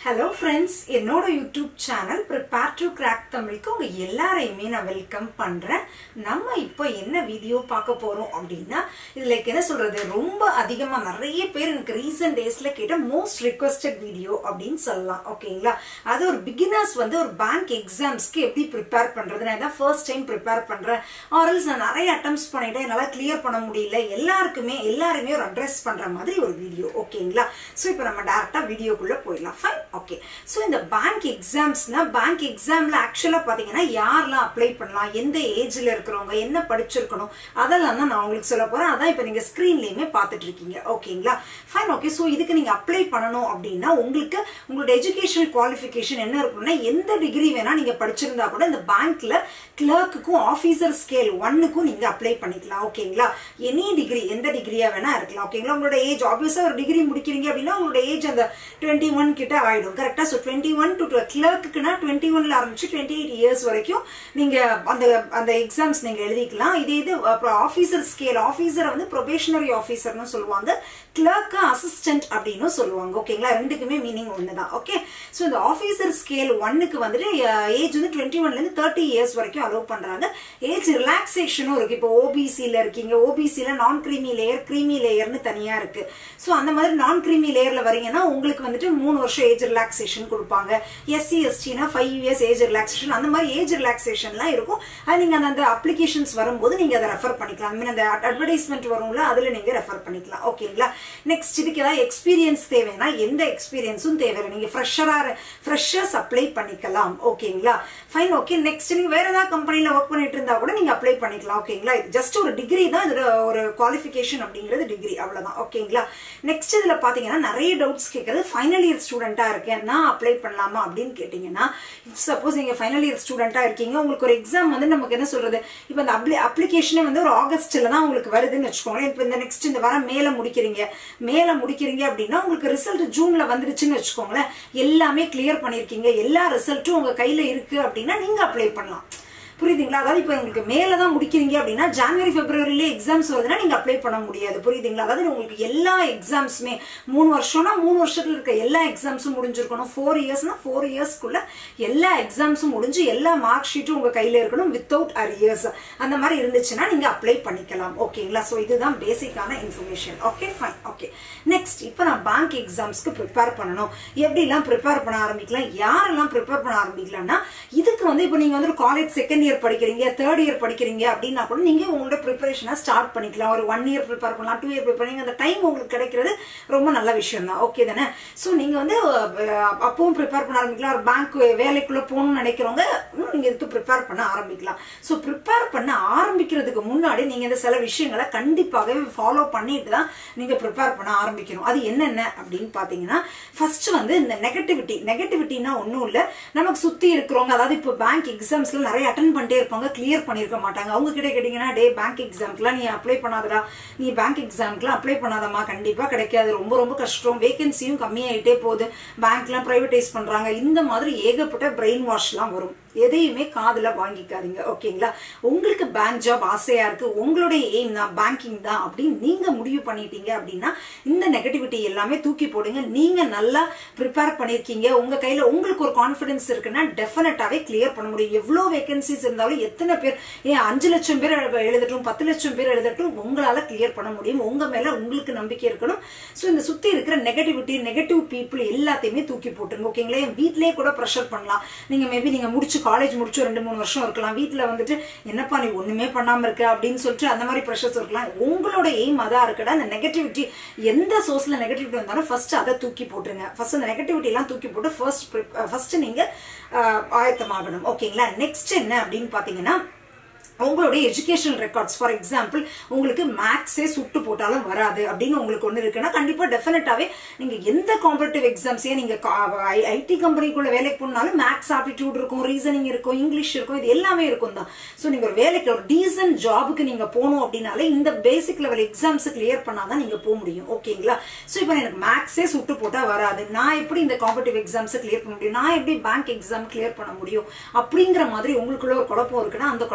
hello friends என்னோட YouTube channel prepare to crack தமிழுக்கு உங்க எல்லாரையுமே நான் வெல்கம் பண்றேன் நம்ம இப்போ என்ன வீடியோ பார்க்க போறோம் அப்படின்னா இதுல என்ன சொல்றது ரொம்ப அதிகமா நிறைய பேர் எனக்கு ரீசன்ட் டேஸ்ல கேட்ட மோஸ்ட் ரிக்வஸ்டட் வீடியோ அப்படின்னு சொல்லலாம் ஓகேங்களா அது ஒரு பிகினர்ஸ் வந்து ஒரு பேங்க் எக்ஸாம்ஸ்க்கு எப்படி ப்ரிப்பேர் பண்றது நான் இதான் ஃபர்ஸ்ட் டைம் ப்ரிப்பேர் பண்றேன் ஆர்எல்ஸ் நான் நிறைய அட்டம்ஸ் பண்ணிட்டேன் என்னால் கிளியர் பண்ண முடியல எல்லாருக்குமே எல்லாருமே ஒரு அட்ரஸ் பண்ற மாதிரி ஒரு வீடியோ ஓகேங்களா ஸோ இப்போ நம்ம டேரக்டா வீடியோக்குள்ள போயிடலாம் ஃபைன் ஓகே ஸோ இந்த பேங்க் எக்ஸாம்ஸ்னா பேங்க் எக்ஸாம்ல ஆக்சுவலா பாத்தீங்கன்னா யாரெல்லாம் அப்ளை பண்ணலாம் எந்த ஏஜ்ல இருக்கிறவங்க என்ன படிச்சிருக்கணும் அதெல்லாம் தான் நான் உங்களுக்கு சொல்ல போறேன் அதான் இப்போ நீங்க ஸ்கிரீன்லயுமே பார்த்துட்டு இருக்கீங்க ஓகேங்களா ஃபைன் ஓகே ஸோ இதுக்கு நீங்க அப்ளை பண்ணணும் அப்படின்னா உங்களுக்கு உங்களோட எஜுகேஷனல் குவாலிஃபிகேஷன் என்ன இருக்கும்னா எந்த டிகிரி வேணா நீங்க படிச்சிருந்தா கூட இந்த பேங்க்ல கிளர்க்குக்கும் ஆஃபீஸர் ஸ்கேல் ஒன்னுக்கும் நீங்க அப்ளை பண்ணிக்கலாம் ஓகேங்களா எனி டிகிரி எந்த டிகிரியா வேணா இருக்கலாம் ஓகேங்களா உங்களோட ஏஜ் ஆப்வியஸா ஒரு டிகிரி முடிக்கிறீங்க அப்படின்னா உங்களோட ஏஜ் அந்த டுவெண்ட்டி ஒன் கிட்ட ஆயிடும் கரெக்டா ஸோ டுவெண்ட்டி ஒன் டு கிளர்க்குனா டுவெண்ட்டி ஒன்ல ஆரம்பிச்சு டுவெண்ட்டி எயிட் இயர்ஸ் வரைக்கும் நீங்க அந்த அந்த எக்ஸாம்ஸ் நீங்க எழுதிக்கலாம் இதே இது அப்புறம் ஆஃபீஸர் ஸ்கேல் ஆஃபீஸரை வந்து ப்ரொபேஷனரி ஆஃபீஸர்னு சொல்லுவாங்க கிளர்க்கு அசிஸ்டன்ட் அப்படின்னு சொல்லுவாங்க ஓகேங்களா ரெண்டுக்குமே மீனிங் ஒண்ணுதான் ஓகே ஸோ இந்த ஆஃபீஸர் ஸ்கேல் ஒன்னுக்கு வந்துட்டு ஏஜ் வந்து டுவெண்ட்டி ஒன்ல இருந்து தேர்ட்டி இயர்ஸ் வரைக்கும் அலோவ் பண்றாங்க ஏஜ் ரிலாக்ஸேஷனும் இருக்கு இப்போ ஓபிசில இருக்கீங்க ஓபிசில நான் கிரீமி லேயர் கிரீமி லேயர்னு தனியா இருக்கு ஸோ அந்த மாதிரி நான் கிரீமி லேயர்ல வரீங்கன்னா உங்களுக்கு வந்துட்டு மூணு வருஷம் ஏஜ் ரிலாக்ஸேஷன் கொடுப்பாங்க எஸ்சி எஸ்டினா ஃபைவ் இயர்ஸ் ஏஜ் ரிலாக்ஸேஷன் அந்த மாதிரி ஏஜ் ரிலாக்ஸேஷன்லாம் இருக்கும் அது நீங்க அந்த அப்ளிகேஷன்ஸ் வரும்போது நீங்க அதை ரெஃபர் பண்ணிக்கலாம் மீன் அந்த அட்வர்டைஸ்மெண்ட் வரும்ல அதுல நீங்க ரெஃபர் பண்ணிக்கலாம் ஓகேங்களா நெக்ஸ்ட் இதுக்கு ஏதாவது எக்ஸ்பீரியன்ஸ் தேவைன்னா எந்த எக்ஸ்பீரியன்ஸும் தேவையில்லை நீங்க ஃப்ரெஷரா ஃப்ரெஷர்ஸ் அப்ளை பண்ணிக்கலாம் ஓகேங்களா ஃபைன் ஓகே நெக்ஸ்ட் நீங்க வேற ஏதாவது கம்பெனில ஒர்க் பண்ணிட்டு இருந்தா கூட நீங்க அப்ளை பண்ணிக்கலாம் ஓகேங்களா இது ஜஸ்ட் ஒரு டிகிரி தான் இதோட ஒரு குவாலிஃபிகேஷன் அப்படிங்கிறது டிகிரி அவ்வளவுதான் ஓகேங்களா நெக்ஸ்ட் இதுல பாத்தீங்கன்னா நிறைய டவுட்ஸ் கேட்கறது ஃபைனல் இயர் ஸ்டூடெண்டா இருக்கேன் நான் அப்ளை பண்ணலாமா அப்படின்னு கேட்டீங்கன்னா சப்போஸ் நீங்க ஃபைனல் இயர் ஸ்டூடெண்டா இருக்கீங்க உங்களுக்கு ஒரு எக்ஸாம் வந்து நமக்கு என்ன சொல்றது இப்போ இந்த அப்ளி அப்ளிகேஷனே வந்து ஒரு ஆகஸ்ட்ல தான் உங்களுக்கு வருதுன்னு வச்சுக்கோங்களேன் இப்போ இந்த நெக்ஸ்ட் இந்த வாரம் மேல முடிக்கிறீங்க மேல முடிக்கிறீங்க அப்படின்னா உங்களுக்கு ரிசல்ட் ஜூன்ல வந்துருச்சுன்னு வச்சுக்கோங்களேன் எல்லாமே கிளியர் பண்ணிருக்கீங்க எல்லா ரிசல்ட்டும் உங்க கையில இருக்கு அப்படின்னா நீங்க அப்ளை பண்ணலாம் புரியுதுங்களா அதாவது இப்போ உங்களுக்கு மேல தான் முடிக்கிறீங்க அப்படின்னா ஜனவரி பிப்ரவரியிலே எக்ஸாம்ஸ் வருதுன்னா நீங்க அப்ளை பண்ண முடியாது புரியுதுங்களா அதாவது உங்களுக்கு எல்லா எக்ஸாம்ஸுமே மூணு வருஷம்னா மூணு வருஷத்துல இருக்க எல்லா எக்ஸாம்ஸும் முடிஞ்சிருக்கணும் ஃபோர் இயர்ஸ்னா ஃபோர் இயர்ஸ்க்குள்ள எல்லா எக்ஸாம்ஸும் முடிஞ்சு எல்லா மார்க் ஷீட்டும் உங்க கையில இருக்கணும் வித்தவுட் அரியர்ஸ் அந்த மாதிரி இருந்துச்சுன்னா நீங்க அப்ளை பண்ணிக்கலாம் ஓகேங்களா ஸோ இதுதான் பேசிக்கான information okay fine okay next இப்போ நான் பேங்க் எக்ஸாம்ஸ்க்கு ப்ரிப்பேர் பண்ணணும் எப்படிலாம் ப்ரிப்பேர் பண்ண ஆரம்பிக்கலாம் யாரெல்லாம் ப்ரிப்பேர் பண்ண ஆரம்பிக்கலாம்னா இதுக்கு வந்து இப்போ நீங்க வந்து ஒரு காலேஜ் செகண்ட் இயர் படிக்கிறீங்க தேர்ட் இயர் படிக்கிறீங்க அப்படின்னா கூட நீங்க உங்களோட ப்ரிப்பரேஷனை ஸ்டார்ட் பண்ணிக்கலாம் ஒரு ஒன் இயர் ப்ரிப்பேர் பண்ணலாம் டூ இயர் ப்ரிப்பேர் அந்த டைம் உங்களுக்கு கிடைக்கிறது ரொம்ப நல்ல விஷயம் தான் ஓகே தானே ஸோ நீங்க வந்து அப்பவும் ப்ரிப்பேர் பண்ண ஆரம்பிக்கலாம் ஒரு பேங்க் வேலைக்குள்ள போகணும்னு நினைக்கிறவங்க நீங்க இதுக்கு ப்ரிப்பேர் பண்ண ஆரம்பிக்கலாம் ஸோ ப்ரிப்பேர் பண்ண ஆரம்பிக்கிறதுக்கு முன்னாடி நீங்க இந்த சில விஷயங்களை கண்டிப்பாகவே ஃபாலோ பண்ணிட்டு தான் நீங்க ப்ரிப்பேர் பண்ண ஆரம்பிக்கணும் அது என்னென்ன அப்படின்னு பாத்தீங்கன்னா ஃபர்ஸ்ட் வந்து இந்த நெகட்டிவிட்டி நெகட்டிவிட்டினா ஒன்றும் இல்லை நமக்கு சுத்தி இருக்கிறவங்க அதாவது இப்போ பேங்க் எக்ஸாம்ஸ்ல நிறைய அட்டன் பண்ணிட்டே இருப்பாங்க கிளியர் பண்ணிருக்க மாட்டாங்க அவங்க கிட்ட கேட்டீங்கன்னா டே பேங்க் எக்ஸாம்க்குலாம் நீ அப்ளை பண்ணாதடா நீ பேங்க் எக்ஸாம்க்குலாம் அப்ளை பண்ணாதம்மா கண்டிப்பா கிடைக்காது ரொம்ப ரொம்ப கஷ்டம் வேகன்சியும் கம்மியாயிட்டே போகுது பேங்க்லாம் பிரைவேடைஸ் பண்றாங்க இந்த மாதிரி ஏகப்பட்ட பிரெயின் வாஷ்லாம் வரும் எதையுமே காதுல வாங்கிக்காதீங்க ஓகேங்களா உங்களுக்கு பேங்க் ஜாப் ஆசையா இருக்கு உங்களுடைய எய்ம் தான் பேங்கிங் தான் அப்படின்னு நீங்க முடிவு பண்ணிட்டீங்க அப்படின்னா இந்த நெகட்டிவிட்டி எல்லாமே தூக்கி போடுங்க நீங்க நல்லா ப்ரிப்பேர் பண்ணிருக்கீங்க உங்க கையில உங்களுக்கு ஒரு கான்பிடன்ஸ் இருக்குன்னா டெஃபினட்டாவே கிளியர் பண்ண முடியும் எவ்வளவு வேகன்சிஸ் இருந்தாலும் எத்தனை பேர் ஏன் அஞ்சு லட்சம் பேர் எழுதட்டும் பத்து லட்சம் பேர் எழுதட்டும் உங்களால கிளியர் பண்ண முடியும் உங்க மேல உங்களுக்கு நம்பிக்கை இருக்கணும் ஸோ இந்த சுத்தி இருக்கிற நெகட்டிவிட்டி நெகட்டிவ் பீப்புள் எல்லாத்தையுமே தூக்கி போட்டுருங்க ஓகேங்களா என் வீட்லயே கூட ப்ரெஷர் பண்ணலாம் நீங்க மேபி நீங்க முடிச்சு காலேஜ் முடிச்சு ரெண்டு மூணு வருஷம் இருக்கலாம் வீட்டில் வந்துட்டு என்னப்பா நீ ஒண்ணுமே பண்ணாம இருக்க அப்படின்னு சொல்லிட்டு அந்த மாதிரி ப்ரெஷர்ஸ் இருக்கலாம் உங்களோட எய்ம் அதான் இருக்கடா அந்த நெகட்டிவிட்டி எந்த சோர்ஸ்ல நெகட்டிவிட்டி வந்தாலும் ஃபர்ஸ்ட் அதை தூக்கி போட்டுருங்க ஃபர்ஸ்ட் அந்த நெகட்டிவிட்டி எல்லாம் தூக்கி போட்டு ஃபர்ஸ்ட் ஃபர்ஸ்ட் நீங்க ஆயத்தமாகணும் ஓகேங்களா நெக்ஸ்ட் என்ன அப்படின்னு பாத்தீங்கன்னா உங்களுடைய எஜுகேஷனல் ரெக்கார்ட்ஸ் ஃபார் எக்ஸாம்பிள் உங்களுக்கு மேக்ஸே சுட்டு போட்டாலும் வராது அப்படின்னு உங்களுக்கு ஒன்று இருக்குன்னா கண்டிப்பாக டெஃபினட்டாவே நீங்க எந்த காம்படிட்டிவ் எக்ஸாம்ஸே நீங்க ஐடி கம்பெனிக்குள்ள வேலைக்கு போனாலும் மேக்ஸ் ஆப்டிடியூட் இருக்கும் ரீசனிங் இருக்கும் இங்கிலீஷ் இருக்கும் இது எல்லாமே இருக்கும் தான் ஸோ நீங்க ஒரு வேலைக்கு ஒரு டீசன்ட் ஜாபுக்கு நீங்க போகணும் அப்படின்னாலே இந்த பேசிக் லெவல் எக்ஸாம்ஸ் கிளியர் பண்ணாதான் நீங்க போக முடியும் ஓகேங்களா ஸோ இப்போ எனக்கு மேக்ஸே சுட்டு போட்டா வராது நான் எப்படி இந்த காம்படிட்டிவ் எக்ஸாம்ஸ் கிளியர் பண்ண முடியும் நான் எப்படி பேங்க் எக்ஸாம் கிளியர் பண்ண முடியும் அப்படிங்கிற மாதிரி உங்களுக்குள்ள ஒரு குழப்பம் இருக்குன்னா அந்த குழப்பத்தை தூக்கி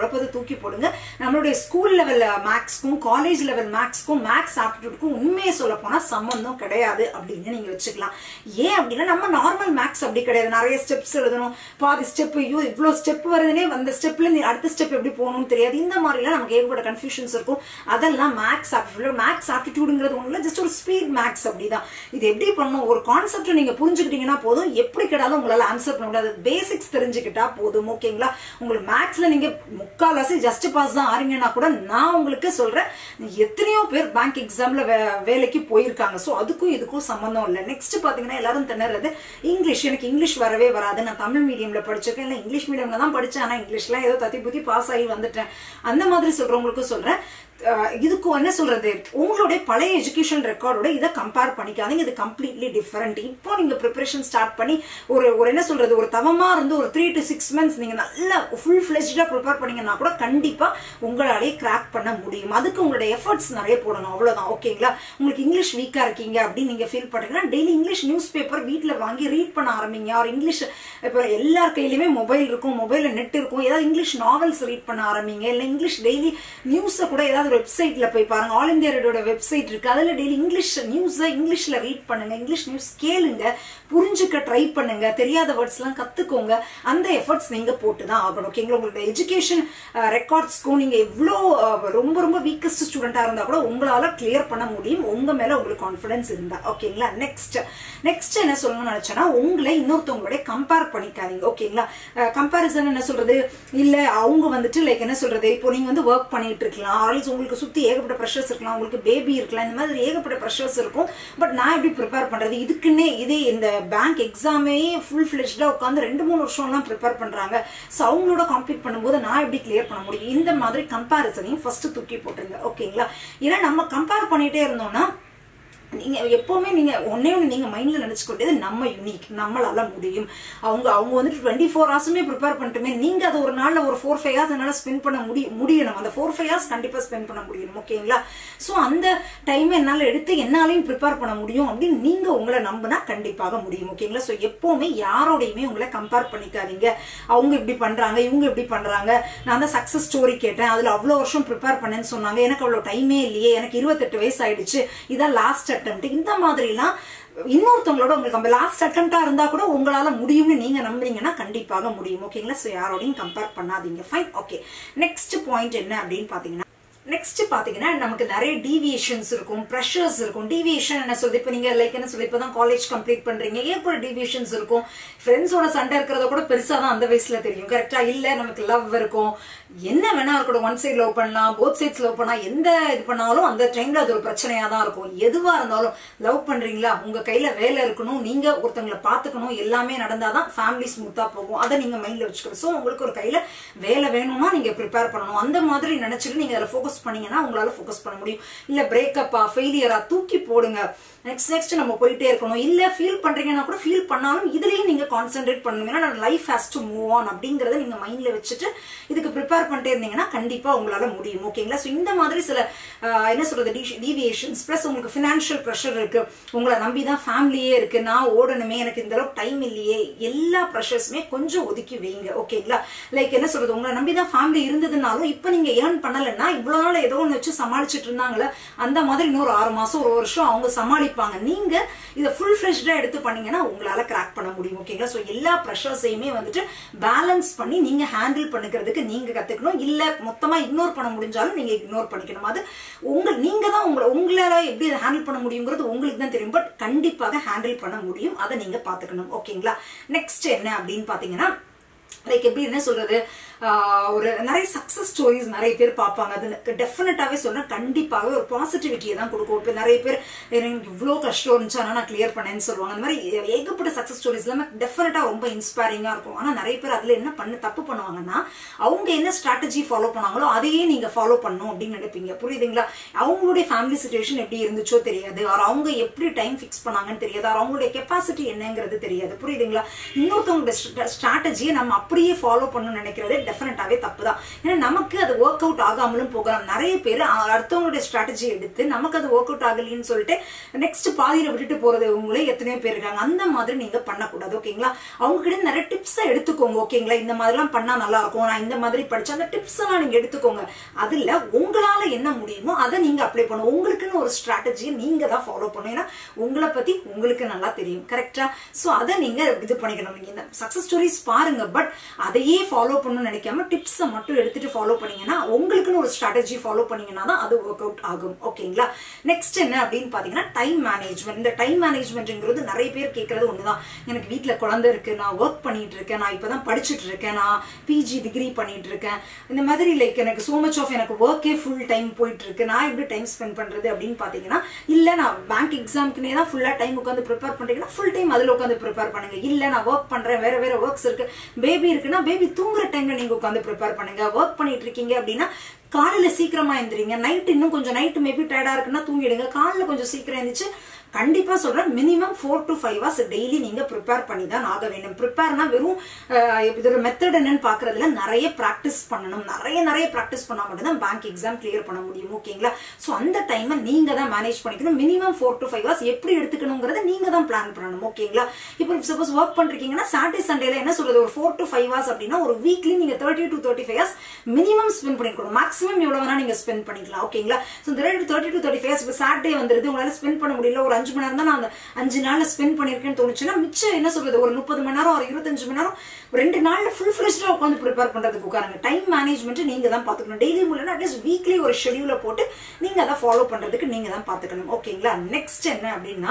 தூக்கி போடுங்க நம்மளுடைய ஸ்கூல் லெவல் மேக்ஸ்க்கும் காலேஜ் லெவல் மேக்ஸ்க்கும் மேக்ஸ் ஆப்டிடியூட்க்கும் உண்மையை சொல்ல போனா சம்பந்தம் கிடையாது அப்படின்னு நீங்க வச்சுக்கலாம் ஏன் அப்படின்னா நம்ம நார்மல் மேக்ஸ் அப்படி கிடையாது நிறைய ஸ்டெப்ஸ் எழுதணும் பாதி ஸ்டெப் ஐயோ இவ்வளோ ஸ்டெப் வருதுனே அந்த ஸ்டெப்ல நீ அடுத்த ஸ்டெப் எப்படி போகணும்னு தெரியாது இந்த மாதிரிலாம் நமக்கு ஏகப்பட்ட கன்ஃபியூஷன்ஸ் இருக்கும் அதெல்லாம் மேக்ஸ் ஆப்டிடியூட் மேக்ஸ் ஆப்டிடியூடுங்கிறது ஒன்றும் ஜஸ்ட் ஒரு ஸ்பீட் மேக்ஸ் அப்படிதான் இது எப்படி பண்ணணும் ஒரு கான்செப்ட் நீங்க புரிஞ்சுக்கிட்டீங்கன்னா போதும் எப்படி கேட்டாலும் உங்களால ஆன்சர் பண்ண முடியாது பேசிக்ஸ் தெரிஞ்சுக்கிட்டா போதும் ஓகேங்களா உங்களுக்கு மேக்ஸ்ல நீங்க முக்கால்வாசி ஜஸ்ட் பாஸ் தான் ஆறீங்கன்னா கூட நான் உங்களுக்கு சொல்றேன் எத்தனையோ பேர் பேங்க் எக்ஸாம்ல வேலைக்கு போயிருக்காங்க ஸோ அதுக்கும் இதுக்கும் சம்பந்தம் இல்லை நெக்ஸ்ட் பாத்தீங்கன்னா எல்லாரும் திணறது இங்கிலீஷ் எனக்கு இங்கிலீஷ் வரவே வராது நான் தமிழ் மீடியம்ல படிச்சிருக்கேன் இல்லை இங்கிலீஷ் மீடியம்ல தான் படிச்சேன் ஆனா இங்கிலீஷ்லாம் ஏதோ தத்தி புத்தி பாஸ் ஆகி வந்துட்டேன் அந்த மாதிரி சொல்றவங்களுக்கும் சொல்றேன் அஹ் இதுக்கு என்ன சொல்றது உங்களுடைய பழைய எஜுகேஷன் ரெக்கார்டோட இதை கம்பேர் பண்ணிக்காதீங்க இது கம்ப்ளீட்லி டிஃபரெண்ட் இப்போ நீங்க ப்ரிப்பரேஷன் ஸ்டார்ட் பண்ணி ஒரு ஒரு என்ன சொல்றது ஒரு தவமா இருந்து ஒரு த்ரீ டு சிக்ஸ் மந்த்ஸ் நீங்க நல்லா ஃபுல் ஃபிளெஜ்டா ப்ரிப்பேர் பண்ணீங்கன்னா கூட கண்டிப்பா உங்களாலே கிராக் பண்ண முடியும் அதுக்கு உங்களுடைய எஃபர்ட்ஸ் நிறைய போடணும் அவ்வளவுதான் ஓகேங்களா உங்களுக்கு இங்கிலீஷ் வீக்கா இருக்கீங்க அப்படின்னு நீங்க ஃபீல் பண்றீங்கன்னா டெய்லி இங்கிலீஷ் நியூஸ் பேப்பர் வீட்ல வாங்கி ரீட் பண்ண ஆரம்பிங்க ஒரு இங்கிலீஷ் இப்போ எல்லார் கையிலுமே மொபைல் இருக்கும் மொபைல்ல நெட் இருக்கும் ஏதாவது இங்கிலீஷ் நாவல்ஸ் ரீட் பண்ண ஆரம்பிங்க இல்ல இங்கிலீஷ் டெய்லி நியூஸை கூட ஏதாவது ஒரு வெப்சைட்ல போய் பாருங்க ஆல் இந்தியா ரேடியோட வெப்சைட் இருக்கு அதுல டெய்லி இங்கிலீஷ் நியூஸை இங்கிலீஷ்ல ரீட் பண்ணுங்க இங்கிலீஷ் நியூஸ் கேளுங்க புரிஞ்சுக்க ட்ரை பண்ணுங்க தெரியாத வேர்ட்ஸ் எல்லாம் கத்துக்கோங்க அந்த எஃபர்ட்ஸ் நீங்க போட்டு தான் ஆகணும் ஓகேங்களா உங்களோட எஜுகேஷன் ரெக்கார்ட்ஸ்க்கும் நீங்க எவ்வளோ அஹ், ரொம்ப ரொம்ப வீக்கஸ்ட் ஸ்டூடெண்டா இருந்தா கூட உங்களால கிளியர் பண்ண முடியும் உங்க மேல உங்களுக்கு கான்ஃபிடன்ஸ் இருந்தா ஓகேங்களா நெக்ஸ்ட் நெக்ஸ்ட் என்ன சொல்லணும்னு நினைச்சேன்னா உங்களை இன்னொருத்தவங்களோட கம்பேர் பண்ணிக்காதீங்க ஓகேங்களா கம்பேரிசன் என்ன சொல்றது இல்ல அவங்க வந்துட்டு லைக் என்ன சொல்றது இப்போ நீங்க வந்து ஒர்க் பண்ணிட்டு இருக்கலாம் ஆல்ஸ் உங்களுக்கு சுத்தி ஏகப்பட்ட ப்ரெஷர்ஸ் இருக்கலாம் உங்களுக்கு பேபி இருக்கலாம் இந்த மாதிரி ஏகப்பட்ட ப்ரெஷர்ஸ் இருக்கும் பட் நான் எப்படி ப்ரிப்பேர் பண்றது இதுக்குன்னே இதே இந்த பேங்க் எக்ஸாமே ஃபுல் ஃபிளெஷ்டா உட்காந்து ரெண்டு மூணு வருஷம்லாம் ப்ரிப்பேர் பண்றாங்க ஸோ அவங்களோட காம்பீட் பண்ணும்போது நான் எப்படி கிளியர் பண்ண முடியும் இந்த மாதிரி கம்பேரிசனையும் ஃபர்ஸ்ட் தூக்கி போட்டுருங்க ஓகேங்களா ஏன்னா நம்ம கம்பேர் பண்ணிட்டே இருந்தோம்னா நீங்க எப்பவுமே நீங்க ஒன்னே ஒன்று நீங்க மைண்ட்ல நினைச்சுக்கிட்டது நம்ம யூனிக் நம்மளால முடியும் அவங்க அவங்க வந்துட்டு டுவெண்ட்டி ஃபோர் ஹவர்ஸுமே ப்ரிப்பேர் பண்ணிட்டுமே நீங்க அது ஒரு நாள்ல ஒரு ஃபோர் ஃபைவ் ஹவர்ஸ் என்னால ஸ்பெண்ட் பண்ண முடியும் முடியணும் அந்த ஃபோர் ஃபைவ் ஹவர்ஸ் கண்டிப்பா ஸ்பெண்ட் பண்ண முடியணும் ஓகேங்களா ஸோ அந்த டைம் என்னால எடுத்து என்னாலையும் ப்ரிப்பேர் பண்ண முடியும் அப்படின்னு நீங்க உங்களை நம்பினா கண்டிப்பாக முடியும் ஓகேங்களா ஸோ எப்பவுமே யாரோடையுமே உங்களை கம்பேர் பண்ணிக்காதீங்க அவங்க இப்படி பண்றாங்க இவங்க இப்படி பண்றாங்க நான் தான் சக்சஸ் ஸ்டோரி கேட்டேன் அதுல அவ்வளோ வருஷம் ப்ரிப்பேர் பண்ணேன்னு சொன்னாங்க எனக்கு அவ்வளோ டைமே இல்லையே எனக்கு இருபத்தெட்டு வயசு ஆயிடுச்சு இதான் லாஸ்ட் அட்டம் இந்த மாதிரிலாம் இன்னொருத்தவங்களோட உங்களுக்கு நம்ம லாஸ்ட் அட்டம்ப்டா இருந்தா கூட உங்களால முடியும்னு நீங்க நம்புறீங்கன்னா கண்டிப்பாக முடியும் ஓகேங்களா ஸோ யாரோடையும் கம்பேர் பண்ணாதீங்க ஃபைன் ஓகே நெக்ஸ்ட் பாயிண்ட் என்ன அப்படின்னு பாத்தீங்கன்னா நெக்ஸ்ட் பாத்தீங்கன்னா நமக்கு நிறைய டீவியேஷன்ஸ் இருக்கும் ப்ரெஷர்ஸ் இருக்கும் டீவியேஷன் என்ன சொல்றது இப்போ நீங்க லைக் என்ன சொல்லி இப்பதான் காலேஜ் கம்ப்ளீட் பண்றீங்க ஏற்பட டீவியேஷன்ஸ் இருக்கும் ஃப்ரெண்ட்ஸோட சண்டை இருக்கிறத கூட பெருசா தான் அந்த வயசுல தெரியும் கரெக்டா இல்ல நமக்கு லவ் இருக்கும் என்ன வேணா இருக்கட்டும் ஒன் சைடு லவ் பண்ணலாம் போத் சைட்ஸ் லவ் பண்ணலாம் எந்த இது பண்ணாலும் அந்த டைம்ல அது ஒரு பிரச்சனையா தான் இருக்கும் எதுவா இருந்தாலும் லவ் பண்றீங்களா உங்க கையில வேலை இருக்கணும் நீங்க ஒருத்தங்களை பாத்துக்கணும் எல்லாமே நடந்தாதான் ஃபேமிலி ஸ்மூத்தா போகும் அதை நீங்க மைண்ட்ல வச்சுக்கணும் ஸோ உங்களுக்கு ஒரு கையில வேலை வேணும்னா நீங்க ப்ரிப்பேர் பண்ணணும் அந்த மாதிரி நினைச்சிட்டு நீங்க அதில் ஃபோக்கஸ் பண்ணீங்கன்னா உங்களால ஃபோக்கஸ் பண்ண முடியும் இல்ல பிரேக்கப்பா ஃபெயிலியரா தூக்கி போடுங்க நெக்ஸ்ட் நெக்ஸ்ட் நம்ம போயிட்டே இருக்கணும் இல்ல ஃபீல் பண்றீங்கன்னா கூட ஃபீல் பண்ணாலும் இதுலயும் நீங்க கான்சென்ட்ரேட் பண்ணணும் ஏன்னா life has to move on அப்படிங்கறத நீங்க மைண்ட்ல வச்சுட்டு இதுக்கு ப்ரிப்பேர் பண்ணிட்டே இருந்தீங்கன்னா கண்டிப்பா உங்களால முடியும் ஓகேங்களா ஸோ இந்த மாதிரி சில ஆஹ், என்ன சொல்றது டீவியேஷன்ஸ் பிளஸ் உங்களுக்கு ஃபினான்ஷியல் ப்ரெஷர் இருக்கு உங்களை நம்பி தான் ஃபேமிலியே இருக்கு நான் ஓடணுமே எனக்கு இந்த அளவுக்கு டைம் இல்லையே எல்லா ப்ரெஷர்ஸுமே கொஞ்சம் ஒதுக்கி வைங்க ஓகேங்களா லைக் என்ன சொல்றது உங்களை நம்பி தான் ஃபேமிலி இருந்ததுனாலும் இப்போ நீங்க ஏர்ன் பண்ணலைன்னா இவ்வளவு நாள் ஏதோ ஒன்று வச்சு சமாளிச்சுட்டு இருந்தாங்களே அந்த மாதிரி இன்னொரு ஆறு மாசம் ஒரு வருஷம் அவங்க சமாளிப்பாங்க நீங்க இதை ஃபுல் ஃபிளெஷ்டா எடுத்து பண்ணீங்கன்னா உங்களால கிராக் பண்ண முடியும் ஓகேங்களா ஸோ எல்லா ப்ரெஷர்ஸையுமே வந்துட்டு பேலன்ஸ் பண்ணி நீங்க ஹேண்டில் பண்ணிக்கிறதுக்கு நீங்க கத்துக்கணும் இல்ல மொத்தமா இக்னோர் பண்ண முடிஞ்சாலும் நீங்க இக்னோர் பண்ணிக்கணும் அது உங்க நீங்க தான் உங்களை உங்களால எப்படி அதை ஹேண்டில் பண்ண முடியுங்கிறது உங்களுக்கு தான் தெரியும் பட் கண்டிப்பாக ஹேண்டில் பண்ண முடியும் அதை நீங்க பாத்துக்கணும் ஓகேங்களா நெக்ஸ்ட் என்ன அப்படின்னு பாத்தீங்கன்னா லைக் எப்படி என்ன சொல்றது ஆஹ் ஒரு நிறைய சக்சஸ் ஸ்டோரிஸ் நிறைய பேர் பார்ப்பாங்க அது டெஃபினட்டாவே சொல்றேன் கண்டிப்பாகவே ஒரு பாசிட்டிவிட்டியை தான் கொடுக்கும் இப்போ நிறைய பேர் எனக்கு இவ்வளோ கஷ்டம் இருந்துச்சு ஆனால் நான் கிளியர் பண்ணேன்னு சொல்லுவாங்க அந்த மாதிரி ஏகப்பட்ட சக்சஸ் ஸ்டோரிஸ் எல்லாமே டெஃபினட்டா ரொம்ப இன்ஸ்பைரிங்கா இருக்கும் ஆனா நிறைய பேர் அதுல என்ன பண்ண தப்பு பண்ணுவாங்கன்னா அவங்க என்ன ஸ்ட்ராட்டஜி ஃபாலோ பண்ணாங்களோ அதையே நீங்க ஃபாலோ பண்ணணும் அப்படின்னு நினைப்பீங்க புரியுதுங்களா அவங்களுடைய ஃபேமிலி சுச்சுவேஷன் எப்படி இருந்துச்சோ தெரியாது or அவங்க எப்படி டைம் ஃபிக்ஸ் பண்ணாங்கன்னு தெரியாது or அவங்களுடைய கெப்பாசிட்டி என்னங்கிறது தெரியாது புரியுதுங்களா இன்னொருத்தவங்களோட ஸ்ட்ராட்டஜியை நம்ம அப்படியே ஃபாலோ பண்ணணும்னு நினைக்கிறது டெஃபினட்டாவே தப்பு தான் ஏன்னா நமக்கு அது ஒர்க் அவுட் ஆகாமலும் போகலாம் நிறைய பேர் அடுத்தவங்களுடைய ஸ்ட்ராட்டஜி எடுத்து நமக்கு அது ஒர்க் அவுட் ஆகலைன்னு சொல்லிட்டு நெக்ஸ்ட் பாதியில விட்டுட்டு போறது உங்களே எத்தனையோ பேர் இருக்காங்க அந்த மாதிரி நீங்க பண்ணக்கூடாது ஓகேங்களா அவங்க கிட்ட நிறைய டிப்ஸ் எடுத்துக்கோங்க ஓகேங்களா இந்த மாதிரிலாம் பண்ணா நல்லா இருக்கும் நான் இந்த மாதிரி படிச்சா அந்த டிப்ஸ் எல்லாம் நீங்க எடுத்துக்கோங்க அதுல உங்களால என்ன முடியுமோ அதை நீங்க அப்ளை பண்ணும் உங்களுக்குன்னு ஒரு ஸ்ட்ராட்டஜியை நீங்க தான் ஃபாலோ பண்ணணும் ஏன்னா உங்களை பத்தி உங்களுக்கு நல்லா தெரியும் கரெக்டா சோ அதை நீங்க இது பண்ணிக்கணும் நீங்க இந்த சக்சஸ் ஸ்டோரிஸ் பாருங்க பட் அதையே ஃபாலோ பண்ணணும்னு நினைக்காம டிப்ஸை மட்டும் எடுத்துட்டு ஃபாலோ பண்ணீங்கன்னா உங்களுக்குன்னு ஒரு ஸ்ட்ராட்டஜி ஃபாலோ பண்ணீங்கன்னா தான் அது ஒர்க் அவுட் ஆகும் ஓகேங்களா நெக்ஸ்ட் என்ன அப்படின்னு பாத்தீங்கன்னா டைம் மேனேஜ்மெண்ட் இந்த டைம் மேனேஜ்மெண்ட்ங்கிறது நிறைய பேர் கேட்கறது ஒண்ணுதான் எனக்கு வீட்ல குழந்தை இருக்கு நான் ஒர்க் பண்ணிட்டு இருக்கேன் நான் இப்பதான் படிச்சுட்டு இருக்கேன் நான் பிஜி டிகிரி பண்ணிட்டு இருக்கேன் இந்த மாதிரி லைக் எனக்கு சோ மச் ஆஃப் எனக்கு ஒர்க்கே ஃபுல் டைம் போயிட்டு இருக்கு நான் எப்படி டைம் ஸ்பெண்ட் பண்றது அப்படின்னு பாத்தீங்கன்னா இல்ல நான் பேங்க் எக்ஸாம்க்குனே தான் ஃபுல்லா டைம் உட்காந்து ப்ரிப்பேர் பண்றீங்கன்னா ஃபுல் டைம் அதுல உட்காந்து ப்ரிப்பேர் பண்ணுங்க இல்ல நான் ஒர்க் பண்றேன் வேற வேற ஒர்க்ஸ் இருக்கு பேபி இருக்குன்னா பேபி தூங்குற டைம்ல நீங்க உட்காந்து ப்ரிப்பேர் பண்ணுங்க ஒர்க் பண்ணிட்டு இருக்கீங்க அப்படின்னா காலையில சீக்கிரமா எந்திரிங்க நைட் இன்னும் கொஞ்சம் நைட் மேபி டயர்டா இருக்குன்னா தூங்கிடுங்க காலைல கொஞ்சம் சீக்கிரம் எந்திரிச்சு கண்டிப்பா சொல்றேன் minimum four to five hours daily நீங்க ப்ரிப்பேர் பண்ணி தான் ஆக வேண்டும் ப்ரிப்பேர்னா வெறும் அஹ், இதோட மெத்தட் என்னன்னு பாக்குறதுல நிறைய பிராக்டிஸ் பண்ணணும் நிறைய நிறைய பிராக்டிஸ் பண்ணா மட்டும் பேங்க் எக்ஸாம் கிளியர் பண்ண முடியும் ஓகேங்களா சோ அந்த டைமை நீங்க தான் மேனேஜ் பண்ணிக்கணும் minimum four to five hours எப்படி எடுத்துக்கணுங்கிறத நீங்க தான் பிளான் பண்ணணும் ஓகேங்களா இப்போ சப்போஸ் ஒர்க் பண்றீங்கன்னா சாட்டர்டே சண்டேல என்ன சொல்றது ஒரு ஃபோர் டு ஃபைவ் ஹவர்ஸ் அப்படின்னா ஒரு வீக்லி நீங்க thirty to thirty five hours minimum spend பண்ணிக்கணும் மேக்ஸிமம் எவ்வளவு வேணா நீங்க ஸ்பெண்ட் பண்ணிக்கலாம் ஓகேங்களா ஸோ இந்த thirty to thirty five hours இப்போ சாட்டர்டே வந்துருது உங்களால ஸ்பெண்ட் பண்ண முடியல ஒரு அஞ்சு மணி நேரம் தான் நான் அந்த அஞ்சு நாள்ல ஸ்பெண்ட் பண்ணிருக்கேன்னு தோணுச்சுன்னா மிச்சம் என்ன சொல்றது ஒரு முப்பது மணி நேரம் ஒரு இருபத்தஞ்சு மணி நேரம் ஒரு ரெண்டு நாள்ல ஃபுல் ஃபிளெஷ்டா உட்காந்து ப்ரிப்பேர் பண்றதுக்கு உட்காருங்க டைம் மேனேஜ்மெண்ட் நீங்க தான் பாத்துக்கணும் டெய்லி மூலம் அட்லீஸ்ட் வீக்லி ஒரு ஷெடியூல போட்டு நீங்க அதை ஃபாலோ பண்றதுக்கு நீங்க தான் பாத்துக்கணும் ஓகேங்களா நெக்ஸ்ட் என்ன அப்படின்னா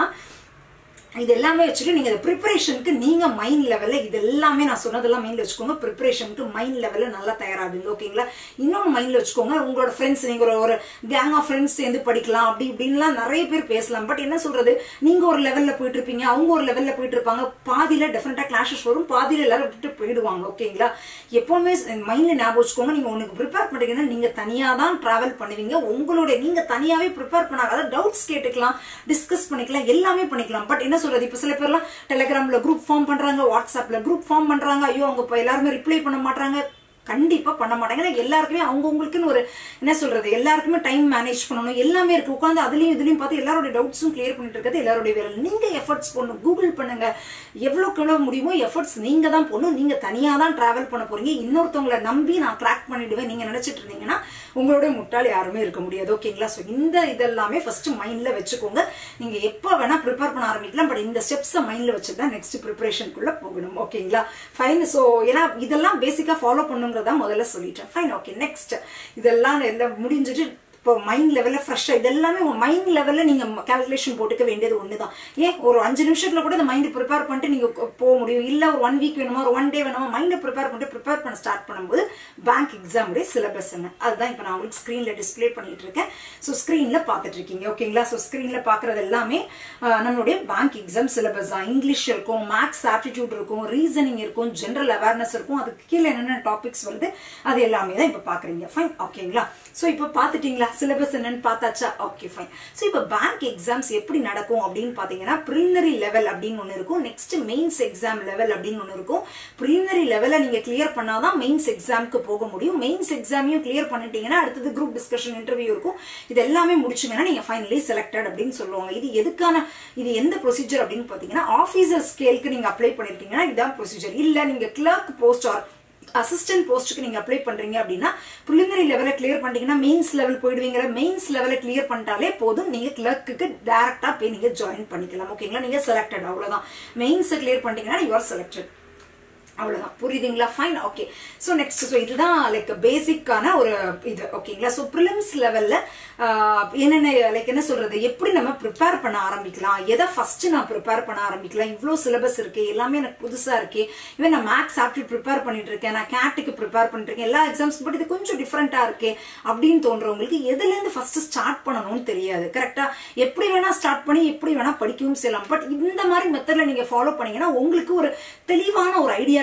இது எல்லாமே வச்சுட்டு நீங்க இந்த ப்ரிப்பரேஷனுக்கு நீங்க மைண்ட் லெவல்ல இது எல்லாமே நான் சொன்னதெல்லாம் மைண்ட்ல வச்சுக்கோங்க ப்ரிப்பரேஷனுக்கு மைண்ட் லெவல்ல நல்லா தயாராகுங்க ஓகேங்களா இன்னொன்று மைண்ட்ல வச்சுக்கோங்க உங்களோட ஃப்ரெண்ட்ஸ் நீங்க ஒரு ஒரு கேங் ஆஃப் ஃப்ரெண்ட்ஸ் சேர்ந்து படிக்கலாம் அப்படி இப்படின்லாம் நிறைய பேர் பேசலாம் பட் என்ன சொல்றது நீங்க ஒரு லெவல்ல போயிட்டு இருப்பீங்க அவங்க ஒரு லெவல்ல போயிட்டு இருப்பாங்க பாதியில டெஃபினட்டா கிளாஷஸ் வரும் பாதியில எல்லாரும் விட்டுட்டு போயிடுவாங்க ஓகேங்களா எப்பவுமே மைண்ட்ல ஞாபகம் வச்சுக்கோங்க நீங்க உனக்கு ப்ரிப்பேர் பண்றீங்கன்னா நீங்க தனியா தான் டிராவல் பண்ணுவீங்க உங்களுடைய நீங்க தனியாவே ப்ரிப்பேர் பண்ணாங்க அதாவது டவுட்ஸ் கேட்டுக்கலாம் டிஸ்கஸ் பண்ணிக்கலாம் எல்லாமே பண்ணிக்கலாம் பட் என்ன சொல்றது இப்ப சில பேர்லாம் டெலிகிராம்ல குரூப் ஃபார்ம் பண்றாங்க வாட்ஸ்அப்ல குரூப் ஃபார்ம் பண்றாங்க ஐயோ அவங்க இப்ப எல்லாருமே ரிப்ளை பண்ண மாட்டாங்க கண்டிப்பா பண்ண மாட்டாங்க ஏன்னா எல்லாருக்குமே அவங்கவுங்களுக்குன்னு ஒரு என்ன சொல்றது எல்லாருக்குமே டைம் மேனேஜ் பண்ணணும் எல்லாமே இருக்கு உட்காந்து அதுலயும் இதுலயும் பார்த்து எல்லாரோட டவுட்ஸும் கிளியர் பண்ணிட்டு இருக்கிறது எல்லாருடைய வேலை நீங்க எஃபர்ட்ஸ் பண்ணணும் கூகுள் பண்ணுங்க எவ்வளவுக்கு எவ்வளவு முடியுமோ எஃபர்ட்ஸ் நீங்க தான் போடணும் நீங்க தனியா தான் டிராவல் பண்ண போறீங்க இன்னொருத்தவங்களை நம்பி நான் கிராக் பண்ணிடுவேன் நீங்க நினைச்சிட்டு இருந்தீங்கன்னா உங்களோட முட்டாள் யாருமே இருக்க முடியாது ஓகேங்களா ஸோ இந்த இதெல்லாமே ஃபர்ஸ்ட் மைண்ட்ல வச்சுக்கோங்க நீங்க எப்போ வேணா ப்ரிப்பேர் பண்ண ஆரம்பிக்கலாம் பட் இந்த ஸ்டெப்ஸை மைண்ட்ல வச்சு தான் நெக்ஸ்ட் ப்ரிப்பரேஷனுக்குள்ள போகணும் ஓகேங்களா ஃபைன் ஸோ ஏன்னா இதெல்லாம் பேசிக்கா ஃபாலோ பண்ணுங்கிறதா முதல்ல சொல்லிட்டேன் ஃபைன் ஓகே நெக்ஸ்ட் இதெல்லாம் எல்லாம் முடிஞ்சிட்டு இப்போ மைண்ட் லெவலில் ஃப்ரெஷ்ஷாக இதெல்லாமே உங்கள் மைண்ட் லெவலில் நீங்கள் கால்குலேஷன் போட்டுக்க வேண்டியது ஒன்று தான் ஏன் ஒரு அஞ்சு நிமிஷத்தில் கூட இந்த மைண்டை ப்ரிப்பேர் பண்ணிட்டு நீங்கள் போக முடியும் இல்லை ஒரு ஒன் வீக் வேணுமா ஒரு ஒன் டே வேணுமா மைண்டை ப்ரிப்பேர் பண்ணிட்டு ப்ரிப்பேர் பண்ண ஸ்டார்ட் பண்ணும்போது பேங்க் எக்ஸாமுடைய சிலபஸ் என்ன அதுதான் இப்போ நான் உங்களுக்கு ஸ்க்ரீனில் டிஸ்ப்ளே பண்ணிட்டு இருக்கேன் ஸோ ஸ்க்ரீனில் பார்த்துட்டு இருக்கீங்க ஓகேங்களா ஸோ ஸ்க்ரீனில் பார்க்குறது எல்லாமே ஆஹ், நம்மளுடைய பேங்க் எக்ஸாம் சிலபஸ் தான் இங்கிலீஷ் இருக்கும் மேக்ஸ் ஆப்டிடியூட் இருக்கும் ரீசனிங் இருக்கும் ஜென்ரல் அவேர்னஸ் இருக்கும் அதுக்கு கீழே என்னென்ன டாபிக்ஸ் வருது அது எல்லாமே தான் இப்போ பார்க்குறீங்க ஃபைன் ஓகேங்களா ஸோ இப்போ பார்த்துட்டீங்களா சிலபஸ் என்னன்னு பார்த்தாச்சா ஓகே ஃபைன் ஸோ இப்போ பேங்க் எக்ஸாம்ஸ் எப்படி நடக்கும் அப்படின்னு பார்த்தீங்கன்னா ப்ரிலிமினரி லெவல் அப்படின்னு ஒன்று இருக்கும் நெக்ஸ்ட் மெயின்ஸ் எக்ஸாம் லெவல் அப்படின்னு ஒன்று இருக்கும் ப்ரிலிமினரி லெவலை நீங்கள் கிளியர் பண்ணாதான் மெயின்ஸ் எக்ஸாமுக்கு போக முடியும் மெயின்ஸ் எக்ஸாமையும் கிளியர் பண்ணிட்டீங்கன்னா அடுத்தது குரூப் டிஸ்கஷன் இன்டர்வியூ இருக்கும் இது எல்லாமே முடிச்சுங்கன்னா நீங்கள் ஃபைனலி செலக்டட் அப்படின்னு சொல்லுவாங்க இது எதுக்கான இது எந்த ப்ரொசீஜர் அப்படின்னு பார்த்தீங்கன்னா ஆஃபீஸர் ஸ்கேலுக்கு நீங்கள் அப்ளை பண்ணிருக்கீங்கன்னா இதுதான் ப்ரொசீஜர் இல்லை நீங்கள் கிளர்க் போஸ்ட் ஆர் அசிஸ்டன்ட் போஸ்ட்டுக்கு நீங்க அப்ளை பண்றீங்க அப்படின்னா ப்ரிலிமினரி லெவலை கிளியர் பண்ணிட்டீங்கன்னா மெயின்ஸ் லெவல் போயிடுவீங்க மெயின்ஸ் லெவலை கிளியர் பண்ணிட்டாலே போதும் நீங்க கிளர்க்குக்கு டேரக்டா போய் நீங்க ஜாயின் பண்ணிக்கலாம் ஓகேங்களா நீங்க செலக்டட் அவ்வளவுதான் மெயின்ஸை கிளியர் பண்ணிட்டீங்கன்னா யூ ஆர் செலக்டட் அவ்வளவுதான் புரியுதுங்களா fine okay so next so இதுதான் லைக் பேசிக்கான ஒரு இது ஓகேங்களா ஸோ ப்ரிலிம்ஸ் லெவல்ல என்னென்ன லைக் என்ன சொல்றது எப்படி நம்ம ப்ரிப்பேர் பண்ண ஆரம்பிக்கலாம் எதை ஃபர்ஸ்ட் நான் ப்ரிப்பேர் பண்ண ஆரம்பிக்கலாம் இவ்வளோ சிலபஸ் இருக்கு எல்லாமே எனக்கு புதுசா இருக்கு இவன் நான் மேக்ஸ் ஆப்டிட் ப்ரிப்பேர் பண்ணிட்டு இருக்கேன் நான் கேட்டுக்கு ப்ரிப்பேர் பண்ணிட்டு இருக்கேன் எல்லா எக்ஸாம்ஸ் பட் இது கொஞ்சம் டிஃப்ரெண்டா இருக்கு அப்படின்னு தோன்றவங்களுக்கு எதுல இருந்து ஃபர்ஸ்ட் ஸ்டார்ட் பண்ணணும்னு தெரியாது கரெக்டா எப்படி வேணா ஸ்டார்ட் பண்ணி எப்படி வேணா படிக்கவும் செய்யலாம் பட் இந்த மாதிரி மெத்தட்ல நீங்க ஃபாலோ பண்ணீங்கன்னா உங்களுக்கு ஒரு தெளிவான ஒரு ஐடியா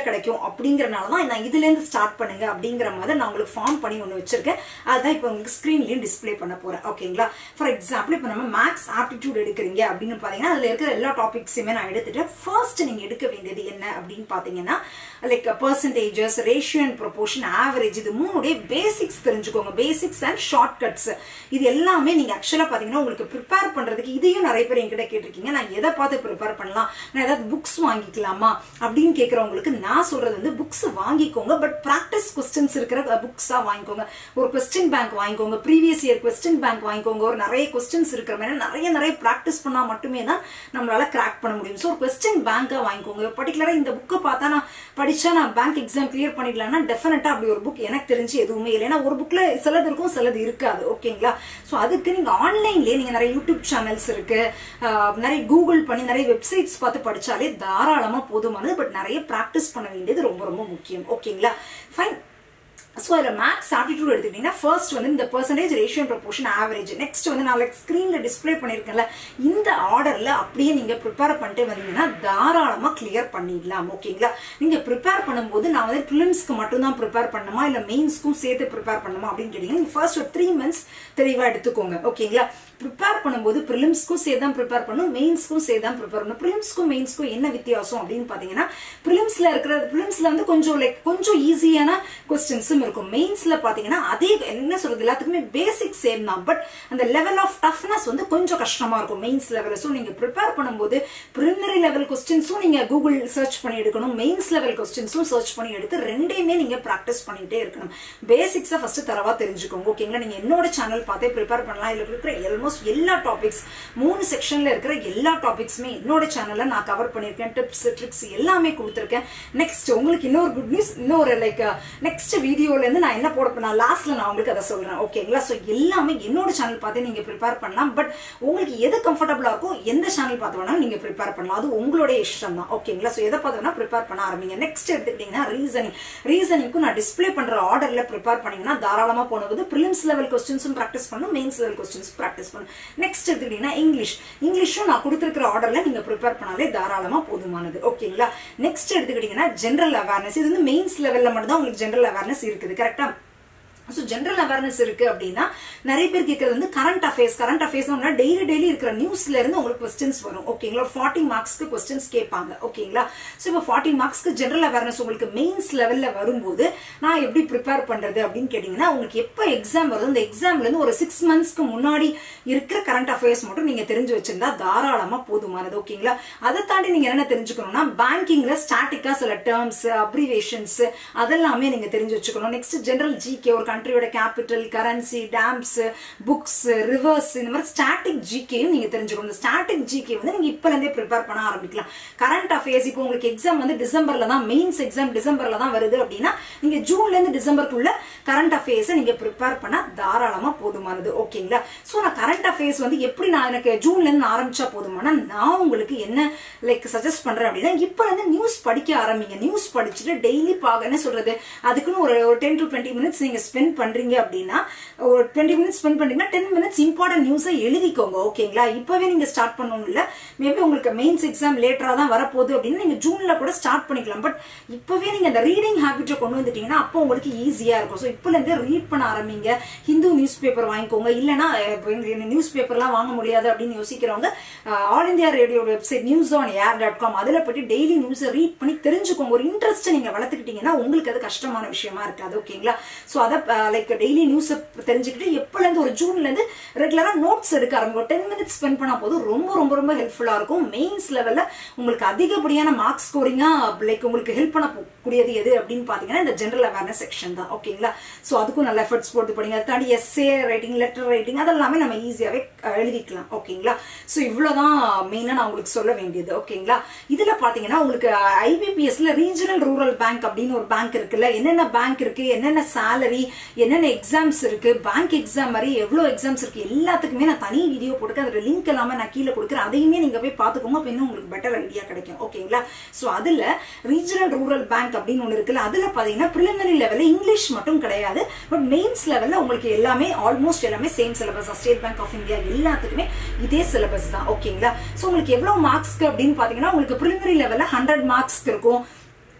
கிடைக்கும் அப்படிங்கறனால தான் நான் இதுலேருந்து ஸ்டார்ட் பண்ணுங்க அப்படிங்கிற மாதிரி நான் உங்களுக்கு ஃபார்ம் பண்ணி ஒன்று வச்சிருக்கேன் அதான் இப்போ உங்களுக்கு ஸ்க்ரீன்லையும் டிஸ்ப்ளே பண்ண போறேன் ஓகேங்களா ஃபார் எக்ஸாம்பிள் இப்போ நம்ம மேக்ஸ் ஆப்டிடியூட் எடுக்கிறீங்க அப்படின்னு பார்த்தீங்கன்னா அதில் இருக்கிற எல்லா டாபிக்ஸுமே நான் எடுத்துட்டு ஃபர்ஸ்ட் நீங்கள் எடுக்க வேண்டியது என்ன அப்படின்னு பார்த்தீங்கன்னா like percentages ratio and proportion average இது மூணுடைய பேசிக்ஸ் தெரிஞ்சுக்கோங்க பேசிக்ஸ் அண்ட் ஷார்ட் கட்ஸ் இது எல்லாமே நீங்க ஆக்சுவலா பாத்தீங்கன்னா உங்களுக்கு ப்ரிப்பேர் பண்றதுக்கு இதையும் நிறைய பேர் என்கிட்ட கேட்டிருக்கீங்க நான் எதை பார்த்து ப்ரிப்பேர் பண்ணலாம் நான் ஏதாவது புக்ஸ் வாங்கிக்கலாமா அப்படின்னு கேட்கறவங்களுக்கு நான் சொல்றது வந்து புக்ஸ் வாங்கிக்கோங்க பட் ப்ராக்டிஸ் கொஸ்டின்ஸ் இருக்கிற புக்ஸா வாங்கிக்கோங்க ஒரு கொஸ்டின் பேங்க் வாங்கிக்கோங்க ப்ரீவியஸ் இயர் கொஸ்டின் பேங்க் வாங்கிக்கோங்க ஒரு நிறைய கொஸ்டின்ஸ் இருக்கிற மாதிரி நிறைய நிறைய ப்ராக்டிஸ் பண்ணா மட்டுமே தான் நம்மளால கிராக் பண்ண முடியும் ஸோ ஒரு கொஸ்டின் பேங்கா வாங்கிக்கோங்க பர்டிகுலரா இந்த புக்கை பார்த்தா நான் படிச்சா நான் பேங்க் எக்ஸாம் கிளியர் பண்ணிடலாம்னா டெஃபினட்டா அப்படி ஒரு புக் எனக்கு தெரிஞ்சு எதுவுமே இல்லை ஏன்னா ஒரு புக்ல சிலது இருக்கும் சிலது இருக்காது ஓகேங்களா ஸோ அதுக்கு நீங்க ஆன்லைன்லயே நீங்க நிறைய யூடியூப் சேனல்ஸ் இருக்கு ஆஹ் நிறைய கூகுள் பண்ணி நிறைய வெப்சைட்ஸ் பார்த்து படிச்சாலே தாராளமா போதுமானது பட் நிறைய ப்ராக்டிஸ் பண்ண வேண்டியது ரொம்ப ரொம்ப முக்கியம் ஓகேங்களா ஃபைன் ஸோ அதில் மேக்ஸ் ஆப்டிடியூட் எடுத்துக்கிட்டீங்கன்னா ஃபர்ஸ்ட் வந்து இந்த percentage ratio proportion average next வந்து நான் லைக் ஸ்க்ரீனில் டிஸ்பிளே பண்ணியிருக்கேன்ல இந்த ஆர்டரில் அப்படியே நீங்கள் ப்ரிப்பேர் பண்ணிட்டு வந்தீங்கன்னா தாராளமாக கிளியர் பண்ணிடலாம் ஓகேங்களா நீங்கள் ப்ரிப்பேர் பண்ணும்போது நான் வந்து ப்ரிலிம்ஸ்க்கு மட்டும்தான் ப்ரிப்பேர் பண்ணுமா இல்லை மெயின்ஸ்க்கும் சேர்த்து ப்ரிப்பேர் பண்ணுமா அப்படின்னு கேட்டீங்கன்னா நீங்கள் ஃபர்ஸ்ட் ஒரு த்ரீ மந்த்ஸ் தெளிவாக எடுத்துக்கோங்க ஓகேங்களா ப்ரிப்பேர் பண்ணும்போது ப்ரிலிம்ஸ்க்கும் சேர்த்து தான் ப்ரிப்பேர் பண்ணணும் மெயின்ஸ்க்கும் சேர்த்து தான் ப்ரிப்பேர் பண்ணணும் ப்ரிலிம்ஸ்க்கும் மெயின்ஸ்க்கும் என்ன வித்தியாசம் அப்படின்னு பார்த்தீங்கன்னா ப்ரிலிம்ஸில் இருக்கிற ப்ரிலிம்ஸில் வந்து கொஞ்சம் லைக் கொஞ்சம் ஈஸியான கொஸ்டின்ஸும் இருக்கும் மெயின்ஸ்ல பாத்தீங்கன்னா அதே என்ன சொல்றது எல்லாத்துக்குமே பேசிக் சேம் தான் பட் அந்த லெவல் ஆஃப் டஃப்னஸ் வந்து கொஞ்சம் கஷ்டமா இருக்கும் மெயின்ஸ் லெவல் ஸோ நீங்க ப்ரிப்பேர் பண்ணும்போது ப்ரிலிமினரி லெவல் கொஸ்டின்ஸும் நீங்க கூகுள் சர்ச் பண்ணி எடுக்கணும் மெயின்ஸ் லெவல் கொஸ்டின்ஸும் சர்ச் பண்ணி எடுத்து ரெண்டையுமே நீங்க ப்ராக்டிஸ் பண்ணிட்டே இருக்கணும் பேசிக்ஸை ஃபர்ஸ்ட் தரவா தெரிஞ்சுக்கோங்க ஓகேங்களா நீங்க என்னோட சேனல் பார்த்தே ப்ரிப்பேர் பண்ணலாம் இதுல இருக்கிற ஆல்மோஸ்ட் எல்லா டாபிக்ஸ் மூணு செக்ஷன்ல இருக்கிற எல்லா டாபிக்ஸுமே என்னோட சேனல்ல நான் கவர் பண்ணியிருக்கேன் டிப்ஸ் ட்ரிக்ஸ் எல்லாமே கொடுத்துருக்கேன் நெக்ஸ்ட் உங்களுக்கு இன்னொரு குட் நியூஸ் இன்னொரு லைக் நெக்ஸ்ட் வீடியோல இருந்து நான் என்ன போட நான் லாஸ்ட்ல நான் உங்களுக்கு அதை சொல்றேன் ஓகேங்களா ஸோ எல்லாமே என்னோட சேனல் பார்த்து நீங்க ப்ரிப்பேர் பண்ணலாம் பட் உங்களுக்கு எது கம்ஃபர்டபுளா இருக்கோ எந்த சேனல் பார்த்து வேணாலும் நீங்க ப்ரிப்பேர் பண்ணலாம் அது உங்களுடைய இஷ்டம் தான் ஓகேங்களா ஸோ எதை பார்த்து வேணா ப்ரிப்பேர் பண்ண ஆரம்பிங்க நெக்ஸ்ட் எடுத்துக்கிட்டீங்கன்னா ரீசனிங் ரீசனிங்க்கும் நான் டிஸ்பிளே பண்ற ஆர்டர்ல ப்ரிப்பேர் பண்ணீங்கன்னா தாராளமா போனது ப்ரிலிம்ஸ் லெவல் கொஸ்டின்ஸும் ப்ராக்டிஸ் பண்ணணும் மெயின்ஸ் லெவல் கொஸ்டின்ஸ் ப்ராக்டிஸ் பண்ணணும் நெக்ஸ்ட் எடுத்துக்கிட்டீங்கன்னா இங்கிலீஷ் இங்கிலீஷும் நான் கொடுத்துருக்கிற ஆர்டர்ல நீங்க ப்ரிப்பேர் பண்ணாலே தாராளமா போதுமானது ஓகேங்களா நெக்ஸ்ட் எடுத்துக்கிட்டீங்கன்னா ஜென்ரல் அவேர்னஸ் இது வந்து மெயின்ஸ் லெவல்ல மட்டும் தான் உங்களுக்கு ஜென்ரல் அவேர்னஸ் இருக்குது கரெக்டா ஸோ ஜென்ரல் அவேர்னஸ் இருக்கு அப்படின்னா நிறைய பேர் கேட்கறது வந்து current affairs current affairs daily daily இருக்கிற நியூஸ்ல இருந்து உங்களுக்கு கொஸ்டின்ஸ் வரும் ஓகேங்களா ஃபார்ட்டி மார்க்ஸ்க்கு கொஸ்டின்ஸ் கேட்பாங்க ஓகேங்களா ஸோ இப்போ ஃபார்ட்டி மார்க்ஸ்க்கு ஜென்ரல் அவேர்னஸ் உங்களுக்கு மெயின்ஸ் லெவல்ல வரும்போது நான் எப்படி ப்ரிப்பேர் பண்றது அப்படின்னு கேட்டீங்கன்னா உங்களுக்கு எப்போ எக்ஸாம் வருது அந்த எக்ஸாம்ல இருந்து ஒரு சிக்ஸ் மந்த்ஸ்க்கு முன்னாடி இருக்கிற கரண்ட் அஃபேர்ஸ் மட்டும் நீங்க தெரிஞ்சு வச்சிருந்தா தாராளமா போதுமானது ஓகேங்களா அதை தாண்டி நீங்க என்ன தெரிஞ்சுக்கணும்னா பேங்கிங்ல ஸ்டாட்டிக்கா சில டேர்ம்ஸ் அப்ரிவேஷன்ஸ் அதெல்லாமே நீங்க தெரிஞ்சு வச்சுக்கணும் நெக்ஸ்ட் ஜென்ரல் ஜிகே ஒரு கண்ட்ரியோட capital currency dams books rivers இந்த மாதிரி ஸ்டாட்டிக் ஜிகேயும் நீங்க தெரிஞ்சுக்கணும் இந்த ஸ்டாட்டிக் ஜிகே வந்து நீங்க இப்பல இருந்தே ப்ரிப்பேர் பண்ண ஆரம்பிக்கலாம் கரண்ட் அஃபேர்ஸ் இப்போ உங்களுக்கு எக்ஸாம் வந்து டிசம்பர்ல தான் மெயின்ஸ் எக்ஸாம் டிசம்பர்ல தான் வருது அப்படின்னா நீங்க ஜூன்ல இருந்து டிசம்பருக்குள்ள கரண்ட் அஃபேர்ஸ் நீங்க ப்ரிப்பேர் பண்ணா தாராளமா போதுமானது ஓகேங்களா சோ நான் கரண்ட் அஃபேர்ஸ் வந்து எப்படி நான் எனக்கு ஜூன்ல இருந்து ஆரம்பிச்சா போதுமானா நான் உங்களுக்கு என்ன லைக் சஜஸ்ட் பண்றேன் அப்படின்னா இப்ப இருந்து நியூஸ் படிக்க ஆரம்பிங்க நியூஸ் படிச்சுட்டு டெய்லி பாக்க என்ன சொல்றது அதுக்குன்னு ஒரு டென் டு டுவெண்ட்டி மினிட்ஸ் நீங்க ஸ்பெண்ட் பண்றீங்க அப்படின்னா ஒரு டுவெண்ட்டி மினிட்ஸ் ஸ்பெண்ட் பண்றீங்கன்னா டென் மினிட்ஸ் இம்பார்ட்டன்ட் நியூஸை எழுதிக்கோங்க ஓகேங்களா இப்பவே நீங்க ஸ்டார்ட் பண்ணணும் இல்ல மேபி உங்களுக்கு மெயின்ஸ் எக்ஸாம் லேட்டரா தான் வரப்போகுது அப்படின்னு நீங்க ஜூன்ல கூட ஸ்டார்ட் பண்ணிக்கலாம் பட் இப்பவே நீங்க அந்த ரீடிங் ஹேபிட்டை கொண்டு வந்துட்டீங்கன்னா அப்போ உங்களுக்கு ஈஸியா இருக்கும் ஸோ இப்பல இருந்து ரீட் பண்ண ஆரம்பிங்க ஹிந்து நியூஸ் பேப்பர் வாங்கிக்கோங்க இல்லைன்னா நியூஸ் பேப்பர்லாம் வாங்க முடியாது அப்படின்னு யோசிக்கிறவங்க all India radio website news on air dot com அதில் போயிட்டு டெய்லி நியூஸை ரீட் பண்ணி தெரிஞ்சுக்கோங்க ஒரு இன்ட்ரெஸ்ட்டை நீங்க வளர்த்துக்கிட்டீங்கன்னா உங்களுக்கு அது கஷ்டமான விஷயமா இருக்காது ஓகேங்களா ஸோ அதை லைக் டெய்லி நியூஸை தெரிஞ்சுக்கிட்டு எப்பல இருந்து ஒரு ஜூன்ல இருந்து ரெகுலரா நோட்ஸ் எடுக்க ஆரம்பிக்கும் டென் மினிட்ஸ் ஸ்பெண்ட் பண்ணா போதும் ரொம்ப ரொம்ப ரொம்ப ஹெல்ப்ஃபுல்லா இருக்கும் மெயின்ஸ் லெவல்ல உங்களுக்கு அதிகப்படியான மார்க்ஸ் ஸ்கோரிங்கா லைக் உங்களுக்கு ஹெல்ப் பண்ண கூடியது எது அப்படின்னு பாத்தீங்கன்னா இந்த ஜென்ரல் அவேர்னஸ் செக்ஷன் தான் ஓகேங்களா ஸோ அதுக்கும் நல்ல எஃபர்ட்ஸ் போட்டு படிங்க அதை தாண்டி எஸ்ஏ ரைட்டிங் லெட்டர் ரைட்டிங் அதெல்லாமே நம்ம ஈஸியாவே எழுதிக்கலாம் ஓகேங்களா ஸோ இவ்வளவுதான் மெயினா நான் உங்களுக்கு சொல்ல வேண்டியது ஓகேங்களா இதுல பாத்தீங்கன்னா உங்களுக்கு ஐபிபிஎஸ்ல ரீஜனல் ரூரல் பேங்க் அப்படின்னு ஒரு பேங்க் இருக்குல்ல என்னென்ன பேங்க் இருக்கு என்னென்ன சேலரி என்னென்ன எக்ஸாம்ஸ் இருக்கு பேங்க் எக்ஸாம் மாதிரி எவ்வளவு எக்ஸாம்ஸ் இருக்கு எல்லாத்துக்குமே நான் தனி வீடியோ போட்டுக்க அதோட லிங்க் எல்லாமே நான் கீழே கொடுக்குறேன் அதையுமே நீங்க போய் பாத்துக்கோங்க அப்ப இன்னும் உங்களுக்கு பெட்டர் ஐடியா கிடைக்கும் ஓகேங்களா ஸோ அதுல ரீஜனல் ரூரல் பேங்க் அப்படின்னு ஒன்று இருக்குல்ல அதுல பாத்தீங்கன்னா ப்ரிலிமினரி லெவல்ல இங்கிலீஷ் மட்டும் கிடையாது பட் மெயின்ஸ் லெவல்ல உங்களுக்கு எல்லாமே ஆல்மோஸ்ட் எல்லாமே சேம் சிலபஸ் தான் ஸ்டேட் பேங்க் ஆஃப் இந்தியா எல்லாத்துக்குமே இதே சிலபஸ் தான் ஓகேங்களா ஸோ உங்களுக்கு எவ்வளவு மார்க்ஸ்க்கு அப்படின்னு பாத்தீங்கன்னா உங்களுக்கு ப்ரிலிமினரி லெவல்ல ஹண்ட்ரட் மார்க்ஸ்க்கு இருக்கும்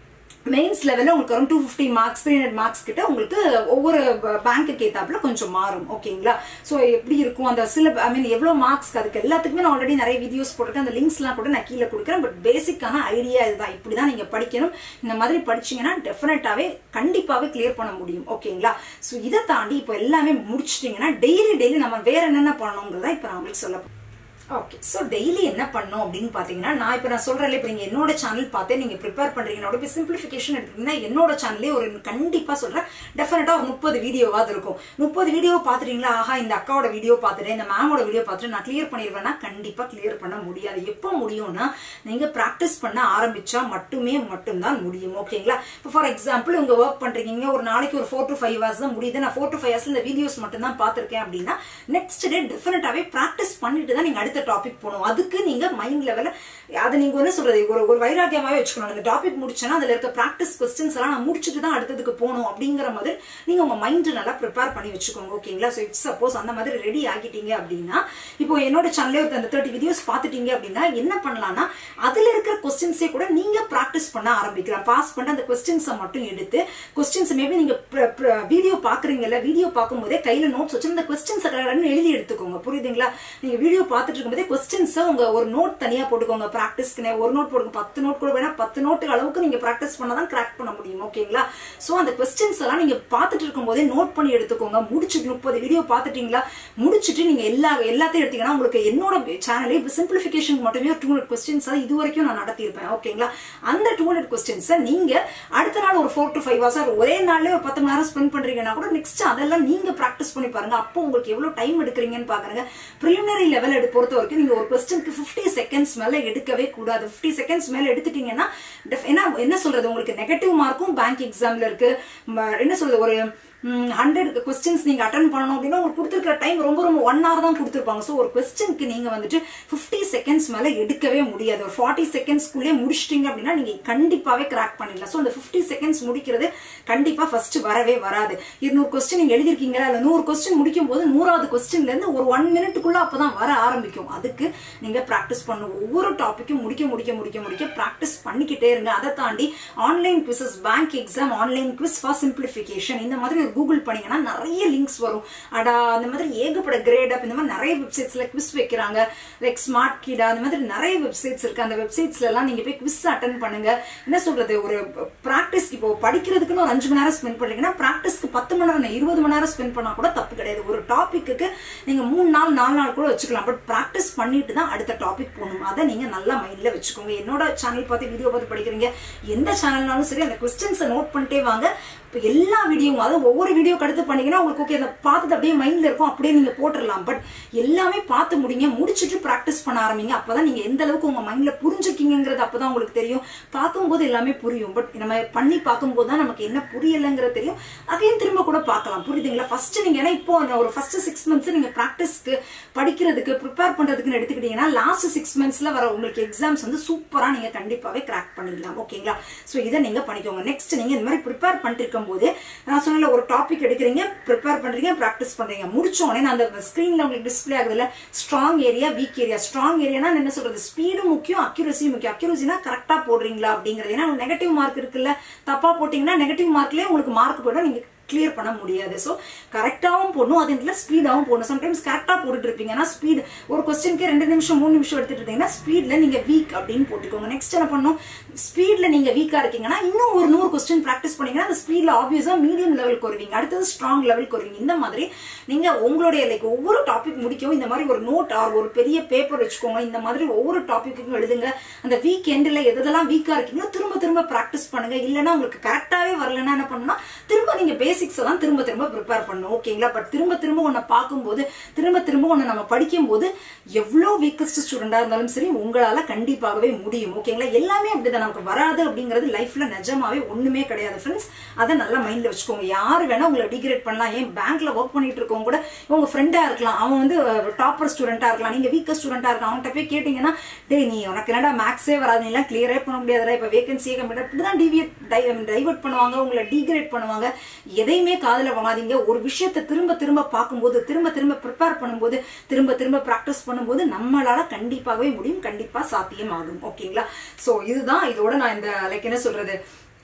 மெயின்ஸ் லெவலில் உங்களுக்கு வரும் two fifty marks three hundred marks கிட்ட உங்களுக்கு ஒவ்வொரு பேங்க்குக்கு ஏத்தாப்புல கொஞ்சம் மாறும் ஓகேங்களா ஸோ எப்படி இருக்கும் அந்த சில ஐ மீன் எவ்வளோ மார்க்ஸ் அதுக்கு எல்லாத்துக்குமே நான் ஆல்ரெடி நிறைய வீடியோஸ் போட்டிருக்கேன் அந்த லிங்க்ஸ்லாம் கூட நான் கீழே கொடுக்குறேன் பட் பேசிக்கான ஐடியா இதுதான் இப்படி தான் நீங்கள் படிக்கணும் இந்த மாதிரி படிச்சீங்கன்னா டெஃபினட்டாகவே கண்டிப்பாகவே கிளியர் பண்ண முடியும் ஓகேங்களா ஸோ இதை தாண்டி இப்போ எல்லாமே முடிச்சிட்டிங்கன்னா டெய்லி டெய்லி நம்ம வேற என்னென்ன பண்ணணுங்கிறத இப்போ நான் உங்களுக்கு சொல்ல ஓகே ஸோ டெய்லி என்ன பண்ணும் அப்படின்னு பார்த்தீங்கன்னா நான் இப்போ நான் சொல்கிறேன் இப்போ நீங்கள் என்னோட சேனல் பார்த்தே நீங்கள் ப்ரிப்பேர் பண்ணுறீங்க இப்போ சிம்பிளிஃபிகேஷன் எடுத்தீங்கன்னா என்னோட சேனலே ஒரு கண்டிப்பாக சொல்கிறேன் டெஃபினட்டாக ஒரு முப்பது வீடியோவாது இருக்கும் முப்பது வீடியோ பார்த்துட்டீங்களா ஆஹா இந்த அக்காவோட வீடியோ பார்த்துட்டு இந்த மேமோட வீடியோ பார்த்துட்டு நான் கிளியர் பண்ணிடுவேன்னா கண்டிப்பாக கிளியர் பண்ண முடியாது எப்போ முடியும்னா நீங்கள் ப்ராக்டிஸ் பண்ண ஆரம்பிச்சா மட்டுமே மட்டும்தான் முடியும் ஓகேங்களா இப்போ ஃபார் எக்ஸாம்பிள் உங்கள் ஒர்க் பண்ணுறீங்க ஒரு நாளைக்கு ஒரு ஃபோர் டு ஃபைவ் ஹவர்ஸ் தான் முடியுது நான் ஃபோர் டு ஃபைவ் ஹவர்ஸ் இந்த வீடியோஸ் மட்டும் தான் பார்த்துருக்கேன் அப்படின்னா நெக்ஸ்ட் டே டெஃபினட்டாகவே ப்ராக்டிஸ் பண்ணிட்டு தான் நீங்கள் அடுத்த டாபிக் போகணும் அதுக்கு நீங்க மைண்ட் லெவல்ல அதை நீங்க என்ன சொல்றது ஒரு ஒரு வைராக்கியமாவே வச்சுக்கணும் அந்த டாபிக் முடிச்சேன்னா அதுல இருக்க ப்ராக்டிஸ் கொஸ்டின்ஸ் எல்லாம் நான் முடிச்சுட்டு தான் அடுத்ததுக்கு போகணும் அப்படிங்கிற மாதிரி நீங்க உங்க மைண்ட் நல்லா ப்ரிப்பேர் பண்ணி வச்சுக்கோங்க ஓகேங்களா ஸோ இஃப் சப்போஸ் அந்த மாதிரி ரெடி ஆகிட்டீங்க அப்படின்னா இப்போ என்னோட சேனல்லே ஒரு அந்த தேர்ட்டி வீடியோஸ் பார்த்துட்டீங்க அப்படின்னா என்ன பண்ணலாம்னா அதுல இருக்கிற கொஸ்டின்ஸே கூட நீங்க ப்ராக்டிஸ் பண்ண ஆரம்பிக்கலாம் பாஸ் பண்ண அந்த கொஸ்டின்ஸை மட்டும் எடுத்து கொஸ்டின்ஸ் மேபி நீங்க வீடியோ பாக்குறீங்கல்ல வீடியோ பார்க்கும்போதே கையில நோட்ஸ் வச்சு அந்த கொஸ்டின்ஸ் எழுதி எடுத்துக்கோங்க புரியுதுங்களா நீங்க வீடியோ பார்த்துட்டு இருக்கும்போதே கொஸ்டின்ஸை உங்க ஒரு நோட் தனியா போட்டுக்கோங்க ப்ராக்டிஸ்க்கு ஒரு நோட் போடுங்க பத்து நோட் கூட வேணா பத்து நோட்டு அளவுக்கு நீங்க ப்ராக்டிஸ் பண்ணாதான் கிராக் பண்ண முடியும் ஓகேங்களா சோ அந்த கொஸ்டின்ஸ் எல்லாம் நீங்க பார்த்துட்டு இருக்கும்போதே நோட் பண்ணி எடுத்துக்கோங்க முடிச்சுட்டு முப்பது வீடியோ பார்த்துட்டீங்களா முடிச்சுட்டு நீங்க எல்லா எல்லாத்தையும் எடுத்தீங்கன்னா உங்களுக்கு என்னோட சேனலே சிம்பிளிஃபிகேஷன் மட்டுமே டூ ஹண்ட்ரட் கொஸ்டின்ஸ் இது வரைக்கும் நான் நடத்தியிருப்பேன் ஓகேங்களா அந்த டூ ஹண்ட்ரட் கொஸ்டின்ஸை நீங்க அடுத்த நாள் ஒரு ஃபோர் டு ஃபைவ் ஹவர்ஸ் ஒரே நாள்ல ஒரு பத்து மணி நேரம் ஸ்பெண்ட் பண்றீங்கன்னா கூட நெக்ஸ்ட் அதெல்லாம் நீங்க ப்ராக்டிஸ் பண்ணி பாருங்க அப்போ உங்களுக்கு எவ்வளவு டைம் எடுக்கிறீங்கன்னு பாக்குறங்க ப்ரிலிமினரி லெவல் எடுத்து பொறுத்த வரைக்கும் நீங்க ஒரு கொஸ்டினுக்கு ஃபிஃப்டி செகண்ட்ஸ் மேல எடுக்கவே கூடாது ஃபிஃப்டி செகண்ட்ஸ் மேல எடுத்துட்டீங்கன்னா ஏன்னா என்ன சொல்றது உங்களுக்கு நெகட்டிவ் மார்க்கும் பேங்க் எக்ஸாம்ல இருக்கு என்ன சொல்றது ஒரு ஹண்ட்ரட் கொஸ்டின்ஸ் நீங்க அட்டன் பண்ணணும் அப்படின்னா உங்களுக்கு கொடுத்துருக்கிற டைம் ரொம்ப ரொம்ப ஒன் ஹவர் தான் கொடுத்துருப்பாங்க ஸோ ஒரு கொஸ்டினுக்கு நீங்க வந்துட்டு ஃபிஃப்டி செகண்ட்ஸ் மேல எடுக்கவே முடியாது ஒரு ஃபார்ட்டி செகண்ட்ஸ்க்குள்ளே முடிச்சிட்டீங்க அப்படின்னா நீங்க கண்டிப்பாவே கிராக் பண்ணிடலாம் ஸோ அந்த ஃபிஃப்டி செகண்ட்ஸ் முடிக்கிறது கண்டிப்பா ஃபர்ஸ்ட் வரவே வராது இருநூறு கொஸ்டின் நீங்க எழுதிருக்கீங்களா இல்ல நூறு கொஸ்டின் முடிக்கும் போது நூறாவது கொஸ்டின்ல இருந்து ஒரு ஒன் மினிட்டுக்குள்ள அப்பதான் வர ஆரம்பிக்கும் அதுக்கு நீங்க ப்ராக்டிஸ் பண்ணணும் ஒவ்வொரு டாபிக்கும் முடிக்க முடிக்க முடிக்க முடிக்க ப்ராக்டிஸ் பண்ணிக்கிட்டே இருங்க அதை தாண்டி online quizzes bank exam online quiz for simplification இந்த மாதிரி ஒரு கூகுள் பண்ணீங்கன்னா நிறைய லிங்க்ஸ் வரும் அடா அந்த மாதிரி ஏகப்பட கிரேட் அப் இந்த மாதிரி நிறைய வெப்சைட்ஸ்ல குவிஸ் வைக்கிறாங்க லைக் ஸ்மார்ட் கீடா அந்த மாதிரி நிறைய வெப்சைட்ஸ் இருக்கு அந்த வெப்சைட்ஸ்ல எல்லாம் நீங்க போய் குவிஸ் அட்டன் பண்ணுங்க என்ன சொல்றது ஒரு ப்ராக்டிஸ் இப்போ படிக்கிறதுக்குன்னு ஒரு அஞ்சு மணி நேரம் ஸ்பெண்ட் பண்றீங்கன்னா ப்ராக்டிஸ்க்கு பத்து மணி நேரம் இருபது மணி நேரம் ஸ்பெண்ட் பண்ணா கூட தப்பு கிடையாது ஒரு டாபிக்கு நீங்க மூணு நாள் நாலு நாள் கூட வச்சுக்கலாம் பட் ப்ராக்டிஸ் பண்ணிட்டு தான் அடுத்த டாபிக் போகணும் அதை நீங்க நல்லா மைண்ட்ல வச்சுக்கோங்க என்னோட சேனல் பார்த்து வீடியோ பார்த்து படிக்கிறீங்க எந்த சேனல்னாலும் சரி அந்த கொஸ்டின்ஸை நோட் பண்ணிட்டே வாங்க இப்போ எல்லா வீடியோவும் அதாவது ஒவ்வொரு வீடியோ அடுத்து பண்ணீங்கன்னா உங்களுக்கு ஓகே அதை பார்த்தது அப்படியே மைண்ட்ல இருக்கும் அப்படியே நீங்க போட்டுடலாம் பட் எல்லாமே பார்த்து முடிங்க முடிச்சுட்டு ப்ராக்டிஸ் பண்ண ஆரம்பிங்க அப்பதான் நீங்க எந்த அளவுக்கு உங்க மைண்ட்ல புரிஞ்சுக்கீங்கிறது அப்பதான் உங்களுக்கு தெரியும் பார்க்கும்போது எல்லாமே புரியும் பட் நம்ம பண்ணி பார்க்கும்போது தான் நமக்கு என்ன புரியலைங்கிறது தெரியும் அதையும் திரும்ப கூட பார்க்கலாம் புரியுதுங்களா ஃபர்ஸ்ட் நீங்க ஏன்னா இப்போ ஒரு ஃபர்ஸ்ட் சிக்ஸ் மந்த்ஸ் நீங்க ப்ராக்டிஸ்க்கு படிக்கிறதுக்கு ப்ரிப்பேர் பண்றதுக்குன்னு எடுத்துக்கிட்டீங்கன்னா லாஸ்ட் சிக்ஸ் மந்த்ஸ்ல வர உங்களுக்கு எக்ஸாம்ஸ் வந்து சூப்பரா நீங்க கண்டிப்பாவே கிராக் பண்ணிடலாம் ஓகேங்களா ஸோ இதை நீங்க பண்ணிக்கோங்க நெக்ஸ்ட் நீங்க இந்த மாதிரி ப்ரிப்பேர் பண்ணிட்டு இருக்கும்போது நான் சொன்ன ஒரு டாபிக் எடுக்கிறீங்க ப்ரிப்பேர் பண்றீங்க ப்ராக்டிஸ் பண்றீங்க முடிச்ச உடனே நான் அந்த ஸ்கிரீன்ல உங்களுக்கு டிஸ்பிளே ஆகுதுல strong area weak area strong ஏரியானா என்ன சொல்றது ஸ்பீடும் முக்கியம் அக்யூரஸியும் முக்கியம் அக்யூரஸினா கரெக்டா போடுறீங்களா அப்படிங்கிறது ஏன்னா நெகட்டிவ் மார்க் இருக்குல்ல தப்பா போட்டீங்கன்னா நெகட்டிவ் மார்க்லயே உங்களுக்கு மார்க் போயிடும் நீங்க கிளியர் பண்ண முடியாது ஸோ கரெக்டாகவும் போடணும் அதே நேரத்தில் ஸ்பீடாகவும் போடணும் சம்டைம்ஸ் கரெக்டாக போட்டுட்டு இருப்பீங்கன்னா ஸ்பீட் ஒரு கொஸ்டினுக்கே ரெண்டு நிமிஷம் மூணு நிமிஷம் எடுத்துட்டு இருந்தீங்கன்னா ஸ்பீடில் நீங்கள் வீக் அப்படின்னு போட்டுக்கோங்க நெக்ஸ்ட் என்ன பண்ணணும் ஸ்பீடில் நீங்கள் வீக்காக இருக்கீங்கன்னா இன்னும் ஒரு நூறு கொஸ்டின் ப்ராக்டிஸ் பண்ணீங்கன்னா அந்த ஸ்பீடில் ஆப்வியஸாக மீடியம் லெவலுக்கு வருவீங்க அடுத்தது ஸ்ட்ராங் லெவலுக்கு வருவீங்க இந்த மாதிரி நீங்கள் உங்களுடைய லைக் ஒவ்வொரு டாபிக் முடிக்கவும் இந்த மாதிரி ஒரு நோட் ஆர் ஒரு பெரிய பேப்பர் வச்சுக்கோங்க இந்த மாதிரி ஒவ்வொரு டாபிக்கும் எழுதுங்க அந்த வீக் எண்டில் எதெல்லாம் வீக்காக இருக்கீங்களோ திரும்ப திரும்ப ப்ராக்டிஸ் பண்ணுங்க இல்லைன்னா உங்களுக்கு கரெக்டாகவே வரலன்னா என்ன பண்ணணும்னா திரும்ப நீங்கள் பேசிக்ஸ் தான் திரும்ப திரும்ப ப்ரிப்பேர் பண்ணணும் ஓகேங்களா பட் திரும்ப திரும்ப உன்னை பார்க்கும்போது திரும்ப திரும்ப உன்னை நம்ம படிக்கும்போது எவ்வளோ வீக்கஸ்ட் ஸ்டூடெண்டாக இருந்தாலும் சரி உங்களால் கண்டிப்பாகவே முடியும் ஓகேங்களா எல்லாமே அப்படிதான் நமக்கு வராது அப்படிங்கிறது லைஃப்ல நிஜமாவே ஒண்ணுமே கிடையாது ஃப்ரெண்ட்ஸ் அதை நல்லா மைண்ட்ல வச்சுக்கோங்க யார் வேணா உங்களை டிகிரேட் பண்ணலாம் ஏன் பேங்க்ல ஒர்க் பண்ணிட்டு இருக்கவங்க கூட உங்க ஃப்ரெண்டா இருக்கலாம் அவன் வந்து டாப்பர் ஸ்டூடெண்டா இருக்கலாம் நீங்க வீக்கர் ஸ்டூடெண்டா இருக்கலாம் அவன்கிட்ட போய் கேட்டீங்கன்னா டேய் நீ உனக்கு என்னடா மேக்ஸே வராது நீ எல்லாம் கிளியரே பண்ண முடியாதுடா இப்ப வேகன்சியே கம்மியா இப்படிதான் டிவியேட் டைவர்ட் பண்ணுவாங்க உங்களை டிகிரேட் பண்ணுவாங்க எதையுமே காதுல வாங்காதீங்க ஒரு விஷயத்தை திரும்ப திரும்ப பார்க்கும்போது திரும்ப திரும்ப ப்ரிப்பேர் பண்ணும்போது திரும்ப திரும்ப ப்ராக்டிஸ் பண்ணும்போது நம்மளால கண்டிப்பாகவே முடியும் கண்டிப்பா சாத்தியம் ஆகும் ஓகேங்களா சோ இதுதான் இதோட நான் இந்த லைக் என்ன சொல்றது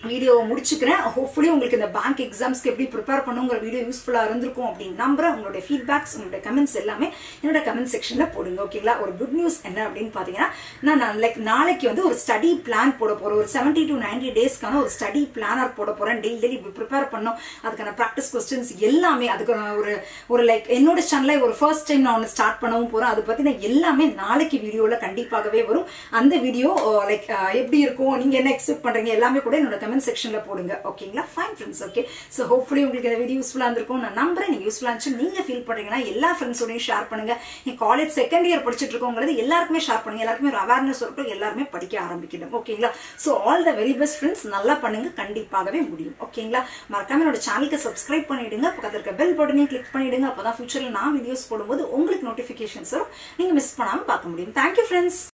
வீடியோவை முடிச்சுக்கிறேன் ஹோப்ஃபுல்லி உங்களுக்கு இந்த பேங்க் எக்ஸாம்ஸ்க்கு எப்படி ப்ரிப்பேர் பண்ணுங்கிற வீடியோ யூஸ்ஃபுல்லாக இருந்திருக்கும் அப்படின்னு நம்புறேன் உங்களுடைய ஃபீட்பேக்ஸ் உங்களுடைய கமெண்ட்ஸ் எல்லாமே என்னோட கமெண்ட் செக்ஷனில் போடுங்க ஓகேங்களா ஒரு குட் நியூஸ் என்ன அப்படின்னு பார்த்தீங்கன்னா நான் லைக் நாளைக்கு வந்து ஒரு ஸ்டடி பிளான் போட போகிறேன் ஒரு செவன்டி டு நைன்டி டேஸ்க்கான ஒரு ஸ்டடி பிளானர் போட போகிறேன் டெய்லி டெய்லி ப்ரிப்பேர் பண்ணோம் அதுக்கான ப்ராக்டிஸ் கொஸ்டின்ஸ் எல்லாமே அதுக்கு ஒரு ஒரு லைக் என்னோட சேனலில் ஒரு ஃபர்ஸ்ட் டைம் நான் ஒன்று ஸ்டார்ட் பண்ணவும் போகிறேன் அது பற்றின எல்லாமே நாளைக்கு வீடியோவில் கண்டிப்பாகவே வரும் அந்த வீடியோ லைக் எப்படி இருக்கும் நீங்கள் என்ன எக்ஸ்பெக்ட் பண்ணுறீங்க எல்லாமே கூட என்னோட கமெண்ட் செக்ஷனில் போடுங்க ஓகேங்களா fine friends okay so hopefully உங்களுக்கு இந்த வீடியோ யூஸ்ஃபுல்லாக இருந்திருக்கும் நான் நம்புறேன் நீங்கள் யூஸ்ஃபுல்லாக இருந்துச்சு நீங்கள் ஃபீல் பண்ணுறீங்கன்னா எல்லா ஃப்ரெண்ட்ஸோடையும் ஷேர் பண்ணுங்க என் காலேஜ் செகண்ட் இயர் படிச்சுட்டு இருக்கோங்கிறது எல்லாருக்குமே ஷேர் பண்ணுங்க எல்லாருக்குமே ஒரு அவேர்னஸ் இருக்கும் எல்லாருமே படிக்க ஆரம்பிக்கணும் ஓகேங்களா so all the very best friends நல்லா பண்ணுங்க கண்டிப்பாகவே முடியும் ஓகேங்களா மறக்காம என்னோட சேனலுக்கு சப்ஸ்கிரைப் பண்ணிடுங்க பக்கத்தில் இருக்க பெல் பட்டனையும் கிளிக் பண்ணிடுங்க அப்போ தான் ஃபியூச்சரில் நான் வீடியோஸ் போடும்போது உங்களுக்கு நோட்டிஃபிகேஷன்ஸ் வரும் நீங்கள் மிஸ் பண்ணாமல் பார்க்க முடியும் தேங்க்யூ ஃப்ரெண்ட்ஸ்